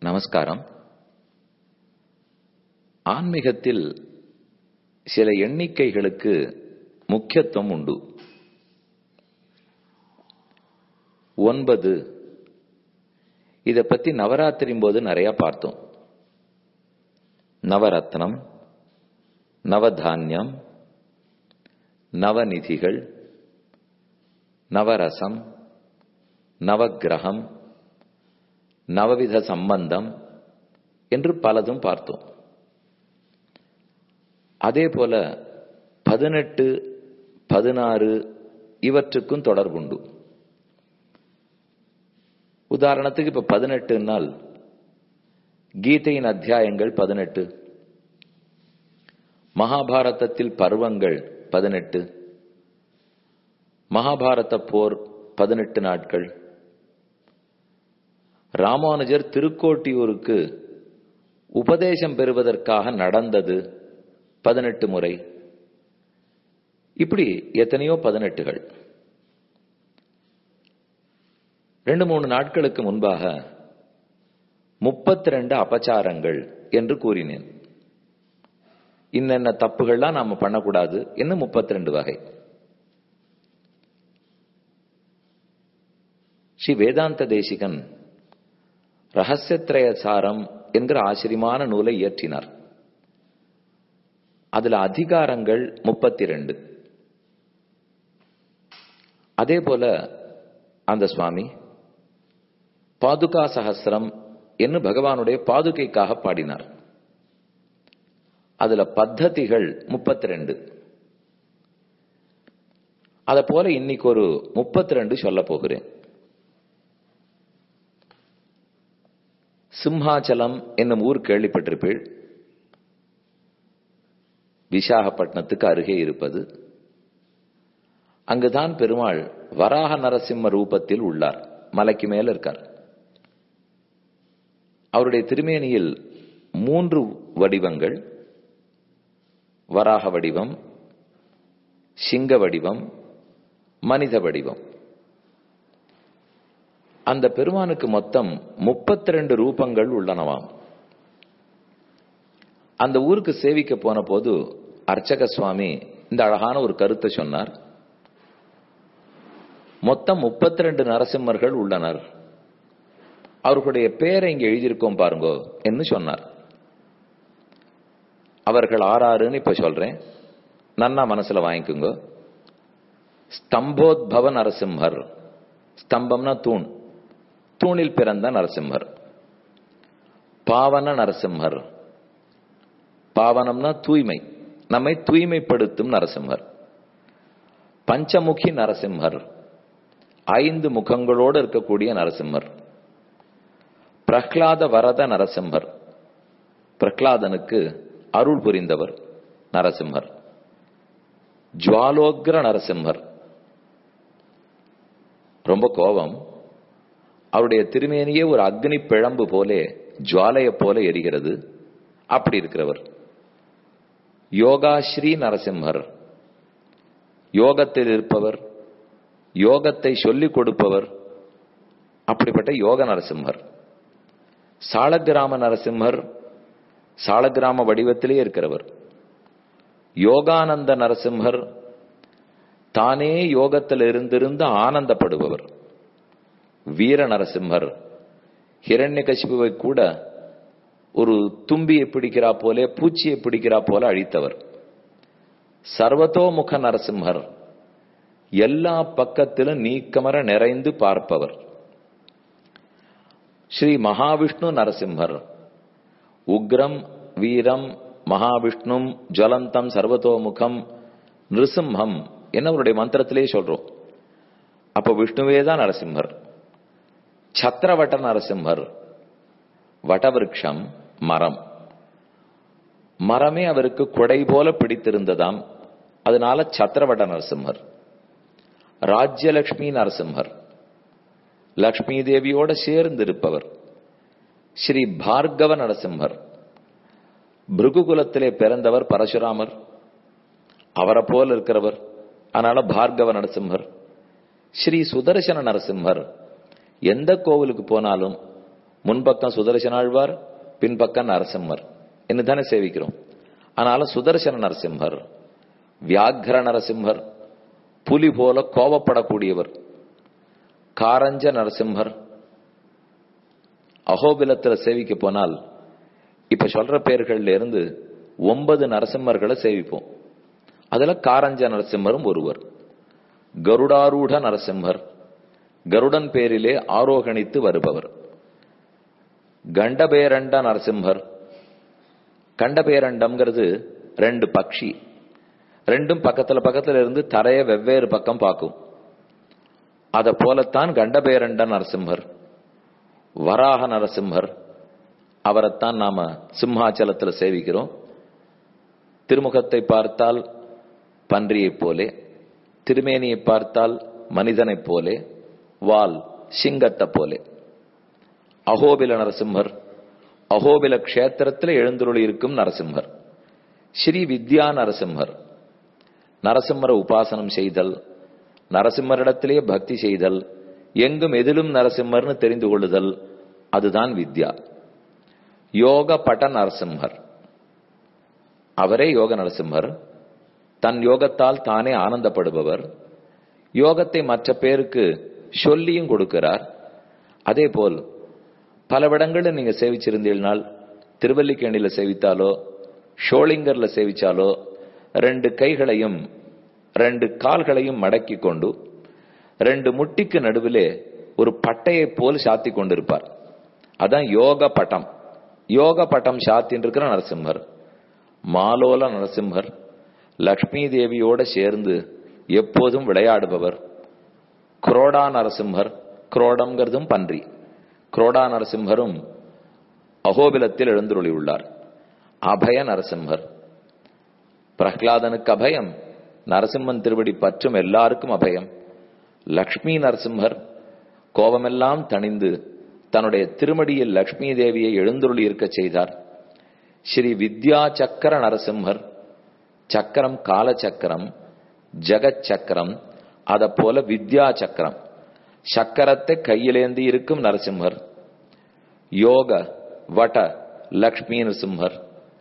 நமஸ்காரம் ஆன்மீகத்தில் சில எண்ணிக்கைகளுக்கு முக்கியத்துவம் உண்டு ஒன்பது இத பத்தி நவராத்திரியின் போது நிறைய பார்த்தோம் நவரத்னம் நவதானியம் நவநிதிகள் நவரசம் நவக்கிரகம் நவவித சம்பந்தம் என்று பலதும் பார்த்தோம் அதே போல பதினெட்டு பதினாறு இவற்றுக்கும் தொடர்புண்டு உதாரணத்துக்கு இப்ப பதினெட்டு நாள் கீதையின் அத்தியாயங்கள் பதினெட்டு மகாபாரதத்தில் பருவங்கள் பதினெட்டு மகாபாரத போர் பதினெட்டு நாட்கள் ராமானுஜர் திருக்கோட்டியூருக்கு உபதேசம் பெறுவதற்காக நடந்தது பதினெட்டு முறை இப்படி எத்தனையோ பதினெட்டுகள் ரெண்டு மூணு நாட்களுக்கு முன்பாக முப்பத்தி ரெண்டு அபச்சாரங்கள் என்று கூறினேன் இன்னென்ன தப்புகள்லாம் நாம பண்ணக்கூடாது என்ன முப்பத்தி ரெண்டு வகை ஸ்ரீ வேதாந்த தேசிகன் ரகசியத்ரய சாரம் என்கிற ஆச்சரியமான நூலை இயற்றினார் அதுல அதிகாரங்கள் முப்பத்தி ரெண்டு அதே போல அந்த சுவாமி பாதுகா சகசிரம் என்று பகவானுடைய பாதுகைக்காக பாடினார் அதுல பத்ததிகள் முப்பத்தி ரெண்டு அத போல இன்னைக்கு ஒரு முப்பத்தி ரெண்டு சொல்ல போகிறேன் சிம்ஹாச்சலம் என்னும் ஊர் கேள்விப்பட்டிருப்பீள் விசாகப்பட்டினத்துக்கு அருகே இருப்பது அங்குதான் பெருமாள் வராக நரசிம்ம ரூபத்தில் உள்ளார் மலைக்கு மேல இருக்கார் அவருடைய திருமேனியில் மூன்று வடிவங்கள் வராக வடிவம் சிங்க வடிவம் மனித வடிவம் அந்த பெருமானுக்கு மொத்தம் முப்பத்தி ரெண்டு ரூபங்கள் உள்ளனவாம் அந்த ஊருக்கு சேவிக்க போன போது அர்ச்சக சுவாமி இந்த அழகான ஒரு கருத்தை சொன்னார் மொத்தம் முப்பத்தி ரெண்டு நரசிம்மர்கள் உள்ளனர் அவர்களுடைய பேரை இங்க எழுதியிருக்கோம் பாருங்கோ என்று சொன்னார் அவர்கள் ஆறாறுன்னு இப்ப சொல்றேன் நன்னா மனசுல வாங்கிக்குங்க ஸ்தம்போத்பவ நரசிம்மர் ஸ்தம்பம்னா தூண் தூணில் பிறந்த நரசிம்மர் பாவன நரசிம்மர் பாவனம்னா தூய்மை நம்மை தூய்மைப்படுத்தும் நரசிம்மர் பஞ்சமுகி நரசிம்மர் ஐந்து முகங்களோடு இருக்கக்கூடிய நரசிம்மர் பிரஹ்லாத வரத நரசிம்மர் பிரஹ்லாதனுக்கு அருள் புரிந்தவர் நரசிம்மர் ஜுவாலோக்ர நரசிம்மர் ரொம்ப கோபம் அவருடைய திருமேனியே ஒரு அக்னி பிழம்பு போலே ஜுவாலைய போல எரிகிறது அப்படி இருக்கிறவர் யோகாஸ்ரீ நரசிம்மர் யோகத்தில் இருப்பவர் யோகத்தை சொல்லிக் கொடுப்பவர் அப்படிப்பட்ட யோக நரசிம்மர் சாலக்கிராம நரசிம்மர் சாலக்கிராம வடிவத்திலே இருக்கிறவர் யோகானந்த நரசிம்மர் தானே யோகத்தில் இருந்திருந்து ஆனந்தப்படுபவர் வீர நரசிம்மர் ஹிரண்யகசிபுவை கூட ஒரு தும்பியை பிடிக்கிறா போலே பூச்சியை பிடிக்கிறா போல அழித்தவர் சர்வத்தோமுக நரசிம்மர் எல்லா பக்கத்திலும் நீக்கமர நிறைந்து பார்ப்பவர் ஸ்ரீ மகாவிஷ்ணு நரசிம்மர் உக்ரம் வீரம் மகாவிஷ்ணும் ஜலந்தம் சர்வத்தோமுகம் நிருசிம்ஹம் என்ன அவருடைய மந்திரத்திலே சொல்றோம் அப்ப விஷ்ணுவே தான் நரசிம்மர் சத்திரவட்ட நரசிம்மர் வடவிருஷம் மரம் மரமே அவருக்கு கொடை போல பிடித்திருந்ததாம் அதனால சத்திரவட நரசிம்மர் ராஜ்யலட்சுமி நரசிம்மர் லக்ஷ்மி தேவியோட சேர்ந்து இருப்பவர் ஸ்ரீ பார்கவ நரசிம்மர் பிருகுகுலத்திலே பிறந்தவர் பரசுராமர் அவரை போல இருக்கிறவர் அதனால பார்கவ நரசிம்மர் ஸ்ரீ சுதர்சன நரசிம்மர் எந்த கோவிலுக்கு போனாலும் முன்பக்கம் சுதர்சனாழ்வார் பின்பக்கம் நரசிம்மர் என்று தானே சேவிக்கிறோம் ஆனாலும் சுதர்சன நரசிம்மர் வியாகர நரசிம்மர் புலி போல கோபப்படக்கூடியவர் காரஞ்ச நரசிம்மர் அகோபிலத்துல சேவிக்க போனால் இப்ப சொல்ற பேர்கள்ல இருந்து ஒன்பது நரசிம்மர்களை சேவிப்போம் அதுல காரஞ்ச நரசிம்மரும் ஒருவர் கருடாரூட நரசிம்மர் கருடன் பேரிலே ஆரோகணித்து வருபவர் கண்டபேரண்ட நரசிம்மர் கண்டபேரண்டம்ங்கிறது ரெண்டு பக்ஷி ரெண்டும் பக்கத்துல பக்கத்துல இருந்து தரைய வெவ்வேறு பக்கம் பார்க்கும் அத போலத்தான் கண்டபேரண்ட நரசிம்மர் வராக நரசிம்மர் அவரைத்தான் நாம சிம்ஹாச்சலத்துல சேவிக்கிறோம் திருமுகத்தை பார்த்தால் பன்றியைப் போலே திருமேனியை பார்த்தால் மனிதனைப் போலே வால் சிங்கத்தை போலே அகோபில நரசிம்மர் அகோபில கஷேத்திரத்தில் எழுந்துருளி இருக்கும் நரசிம்மர் ஸ்ரீ வித்யா நரசிம்மர் நரசிம்மரை உபாசனம் செய்தல் நரசிம்மரிடத்திலே பக்தி செய்தல் எங்கும் எதிலும் நரசிம்மர்னு தெரிந்து கொள்ளுதல் அதுதான் வித்யா யோக பட நரசிம்மர் அவரே யோக நரசிம்மர் தன் யோகத்தால் தானே ஆனந்தப்படுபவர் யோகத்தை மற்ற பேருக்கு சொல்லியும் கொடுக்கிறார் அதே போல் பல இடங்களில் நீங்க சேவிச்சிருந்தீர்கள் திருவல்லிக்கேணியில சேவித்தாலோ ஷோலிங்கர்ல சேவிச்சாலோ ரெண்டு கைகளையும் ரெண்டு கால்களையும் மடக்கி கொண்டு ரெண்டு முட்டிக்கு நடுவிலே ஒரு பட்டையை போல் சாத்தி கொண்டிருப்பார் அதான் யோக பட்டம் யோக பட்டம் சாத்தின் இருக்கிற நரசிம்மர் மாலோல நரசிம்மர் லக்ஷ்மி தேவியோட சேர்ந்து எப்போதும் விளையாடுபவர் குரோடா நரசிம்மர் குரோடம்ங்கிறதும் பன்றி குரோடா நரசிம்மரும் அகோபிலத்தில் எழுந்துருளி உள்ளார் அபய நரசிம்மர் பிரஹ்லாதனுக்கு அபயம் நரசிம்மன் திருவடி பற்றும் எல்லாருக்கும் அபயம் லக்ஷ்மி நரசிம்மர் கோபமெல்லாம் தணிந்து தன்னுடைய திருமடியில் லக்ஷ்மி தேவியை எழுந்துருளி இருக்க செய்தார் ஸ்ரீ வித்யா சக்கர நரசிம்மர் சக்கரம் கால சக்கரம் ஜெகச் சக்கரம் அத போல வித்யா சக்கரம் சக்கரத்தை கையிலேந்தி இருக்கும் நரசிம்மர் யோக வட லக்ஷ்மி நரசிம்மர்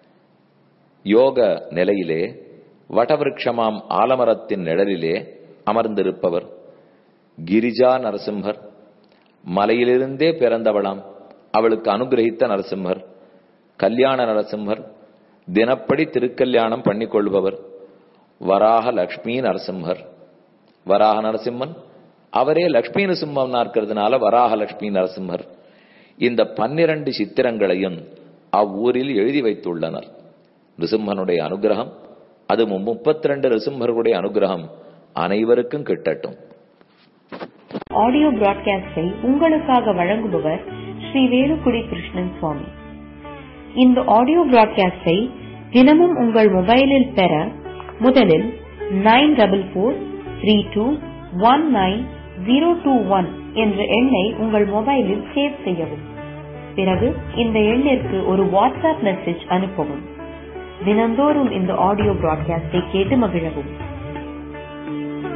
யோக நிலையிலே வடவிருட்சமாம் ஆலமரத்தின் நிழலிலே அமர்ந்திருப்பவர் கிரிஜா நரசிம்மர் மலையிலிருந்தே பிறந்தவளாம் அவளுக்கு அனுகிரகித்த நரசிம்மர் கல்யாண நரசிம்மர் தினப்படி திருக்கல்யாணம் பண்ணிக்கொள்பவர் வராக லக்ஷ்மி நரசிம்மர் வராக நரசிம்மன் அவரே லக்ஷ்மி நரசிம்மம் இருக்கிறதுனால வராக லக்ஷ்மி நரசிம்மர் இந்த பன்னிரண்டு சித்திரங்களையும் அவ்வூரில் எழுதி வைத்துள்ளனர் ரிசிம்மனுடைய அனுகிரகம் அது முப்பத்தி ரெண்டு ரிசிம்மர்களுடைய அனுகிரகம் அனைவருக்கும் கிட்டட்டும் ஆடியோ பிராட்காஸ்டை உங்களுக்காக வழங்குபவர் ஸ்ரீ வேலுக்குடி கிருஷ்ணன் சுவாமி இந்த ஆடியோ பிராட்காஸ்டை தினமும் உங்கள் மொபைலில் பெற முதலில் nine double four three two one nine zero two one என்ற எண்ணை உங்கள் மொபைலில் சேவ் செய்யவும் பிறகு இந்த எண்ணிற்கு ஒரு வாட்ஸ்அப் மெசேஜ் அனுப்பவும் தினந்தோறும் இந்த ஆடியோ பிராட்காஸ்டை கேட்டு மகிழவும்